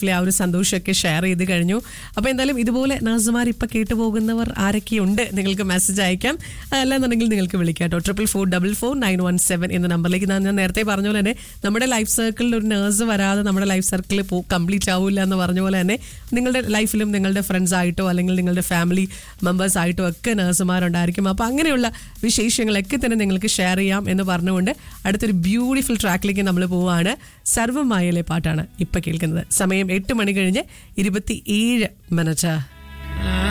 ആ ഒരു സന്തോഷമൊക്കെ ഷെയർ ചെയ്ത് കഴിഞ്ഞു അപ്പോൾ എന്തായാലും ഇതുപോലെ നഴ്സുമാർ ഇപ്പം കേട്ടു പോകുന്നവർ ആരൊക്കെയുണ്ട് നിങ്ങൾക്ക് മെസ്സേജ് അയക്കാം അല്ലാന്നുണ്ടെങ്കിൽ നിങ്ങൾക്ക് വിളിക്കാം കേട്ടോ triple four double four nine one seven എന്ന നമ്പറിലേക്ക് ഞാൻ ഞാൻ നേരത്തെ പറഞ്ഞ പോലെ തന്നെ നമ്മുടെ ലൈഫ് സർക്കിളിൽ ഒരു നേഴ്സ് വരാതെ നമ്മുടെ ലൈഫ് സർക്കിളിൽ പോ കംപ്ലീറ്റ് ആവില്ല എന്ന് പറഞ്ഞ പോലെ തന്നെ നിങ്ങളുടെ ലൈഫിലും നിങ്ങളുടെ ഫ്രണ്ട്സ് ആയിട്ടോ അല്ലെങ്കിൽ നിങ്ങളുടെ ഫാമിലി മെമ്പേഴ്സ് ആയിട്ടോ ഒക്കെ നഴ്സുമാരുണ്ടായിരിക്കും അപ്പോൾ അങ്ങനെയുള്ള വിശേഷങ്ങളൊക്കെ തന്നെ നിങ്ങൾക്ക് ഷെയർ ചെയ്യാം എന്ന് പറഞ്ഞുകൊണ്ട് അടുത്തൊരു ബ്യൂട്ടിഫുൾ ട്രാക്കിലേക്ക് നമ്മൾ പോവുകയാണ് സർവമായയിലെ പാട്ടാണ് ഇപ്പം കേൾക്കുന്നത് സമയം എട്ട് മണി കഴിഞ്ഞ് ഇരുപത്തി ഏഴ് മിനിറ്റ്